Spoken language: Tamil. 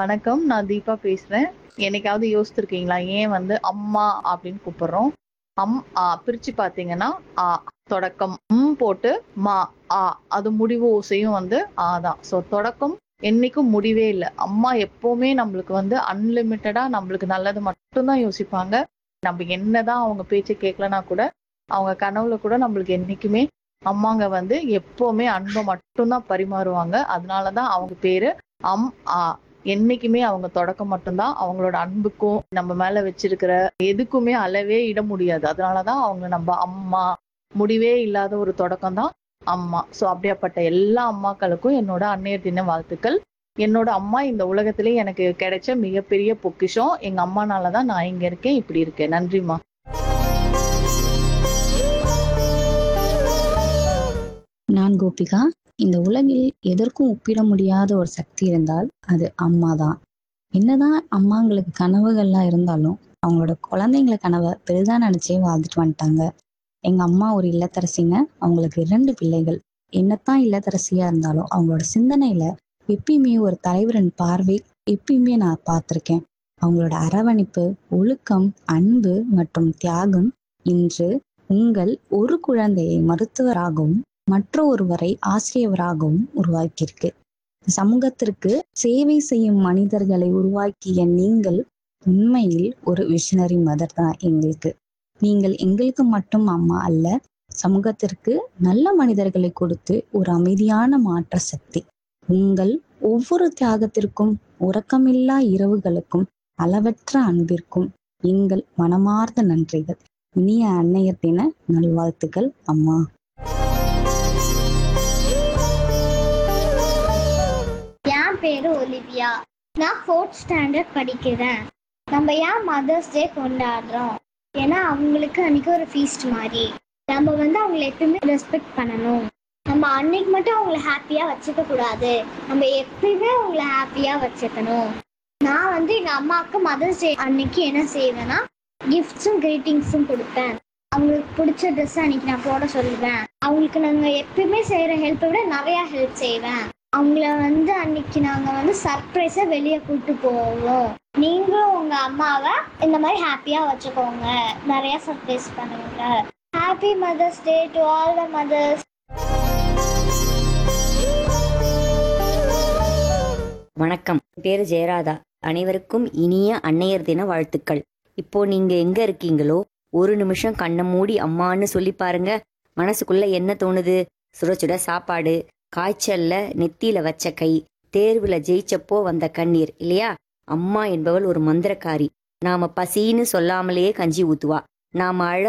வணக்கம் நான் தீபா பேசுறேன் என்னைக்காவது யோசிச்சிருக்கீங்களா ஏன் வந்து அம்மா அப்படின்னு கூப்பிடுறோம் அம் ஆ பிரிச்சு பாத்தீங்கன்னா ஆ தொடக்கம் ம் போட்டு மா ஆ அது முடிவு ஓசையும் வந்து ஆ தான் ஸோ தொடக்கம் என்னைக்கும் முடிவே இல்லை அம்மா எப்பவுமே நம்மளுக்கு வந்து அன்லிமிட்டடா நம்மளுக்கு நல்லது மட்டும்தான் யோசிப்பாங்க நம்ம என்னதான் அவங்க பேச்சை கேட்கலனா கூட அவங்க கனவுல கூட நம்மளுக்கு என்னைக்குமே அம்மாங்க வந்து எப்பவுமே அன்பை மட்டும்தான் பரிமாறுவாங்க அதனாலதான் அவங்க பேரு அம் ஆ என்னைக்குமே அவங்க தொடக்கம் மட்டும்தான் அவங்களோட அன்புக்கும் நம்ம மேல வச்சிருக்கிற எதுக்குமே அளவே இட முடியாது அதனாலதான் அவங்க நம்ம அம்மா முடிவே இல்லாத ஒரு தொடக்கம் தான் அம்மா சோ அப்படியாப்பட்ட எல்லா அம்மாக்களுக்கும் என்னோட அன்னையர் தின வாழ்த்துக்கள் என்னோட அம்மா இந்த உலகத்திலே எனக்கு கிடைச்ச மிகப்பெரிய பொக்கிஷம் எங்க அம்மானாலதான் நான் இங்க இருக்கேன் இப்படி இருக்கேன் நன்றிம்மா நான் கோபிகா இந்த உலகில் எதற்கும் ஒப்பிட முடியாத ஒரு சக்தி இருந்தால் அது அம்மா தான் என்னதான் அம்மாங்களுக்கு கனவுகள்லாம் இருந்தாலும் அவங்களோட குழந்தைங்கள கனவை பெரிதா நினைச்சே வாழ்ந்துட்டு வந்துட்டாங்க எங்க அம்மா ஒரு இல்லத்தரசிங்க அவங்களுக்கு இரண்டு பிள்ளைகள் என்னத்தான் இல்லத்தரசியா இருந்தாலும் அவங்களோட சிந்தனையில எப்பயுமே ஒரு தலைவரின் பார்வை எப்பயுமே நான் பார்த்திருக்கேன் அவங்களோட அரவணைப்பு ஒழுக்கம் அன்பு மற்றும் தியாகம் இன்று உங்கள் ஒரு குழந்தையை மருத்துவராகவும் மற்ற ஒருவரை ஆசிரியராகவும் உருவாக்கியிருக்கு சமூகத்திற்கு சேவை செய்யும் மனிதர்களை உருவாக்கிய நீங்கள் உண்மையில் ஒரு விஷனரி மதர் தான் எங்களுக்கு நீங்கள் எங்களுக்கு மட்டும் அம்மா அல்ல சமூகத்திற்கு நல்ல மனிதர்களை கொடுத்து ஒரு அமைதியான மாற்ற சக்தி உங்கள் ஒவ்வொரு தியாகத்திற்கும் உறக்கமில்லா இரவுகளுக்கும் அளவற்ற அன்பிற்கும் எங்கள் மனமார்ந்த நன்றிகள் இனிய அன்னையர் தின நல்வாழ்த்துக்கள் அம்மா என் பேரு ஒலிவியா நான் ஃபோர்த் ஸ்டாண்டர்ட் படிக்கிறேன் நம்ம ஏன் மதர்ஸ் டே கொண்டாடுறோம் ஏன்னா அவங்களுக்கு அன்னைக்கு ஒரு ஃபீஸ்ட் மாதிரி நம்ம வந்து அவங்கள எப்பயுமே ரெஸ்பெக்ட் பண்ணணும் நம்ம அன்னைக்கு மட்டும் அவங்கள ஹாப்பியாக வச்சுக்க கூடாது நம்ம எப்பயுமே அவங்கள ஹாப்பியாக வச்சுக்கணும் நான் வந்து எங்கள் அம்மாவுக்கு மதர்ஸ் டே அன்னைக்கு என்ன செய்வேன்னா கிஃப்ட்ஸும் கிரீட்டிங்ஸும் கொடுப்பேன் அவங்களுக்கு பிடிச்ச ட்ரெஸ் அன்னைக்கு நான் போட சொல்லுவேன் அவங்களுக்கு நாங்கள் எப்பயுமே செய்கிற ஹெல்ப்பை விட நிறையா ஹெல்ப் செய்வேன் அவங்கள வந்து அன்னைக்கு நாங்கள் வந்து சர்ப்ரைஸாக வெளியே கூப்பிட்டு போவோம் நீங்களும் உங்கள் அம்மாவை இந்த மாதிரி ஹாப்பியாக வச்சுக்கோங்க நிறையா சர்ப்ரைஸ் பண்ணுங்க happy mother's day to all the mothers வணக்கம் என் பேரு ஜெயராதா அனைவருக்கும் இனிய அன்னையர் தின வாழ்த்துக்கள் இப்போ நீங்க எங்க இருக்கீங்களோ ஒரு நிமிஷம் கண்ணை மூடி அம்மான்னு சொல்லி பாருங்க மனசுக்குள்ள என்ன தோணுது சுட சுட சாப்பாடு காய்ச்சல்ல நெத்தியில வச்ச கை தேர்வுல ஜெயிச்சப்போ வந்த கண்ணீர் இல்லையா அம்மா என்பவள் ஒரு மந்திரக்காரி நாம பசின்னு சொல்லாமலேயே கஞ்சி ஊத்துவா நாம அழ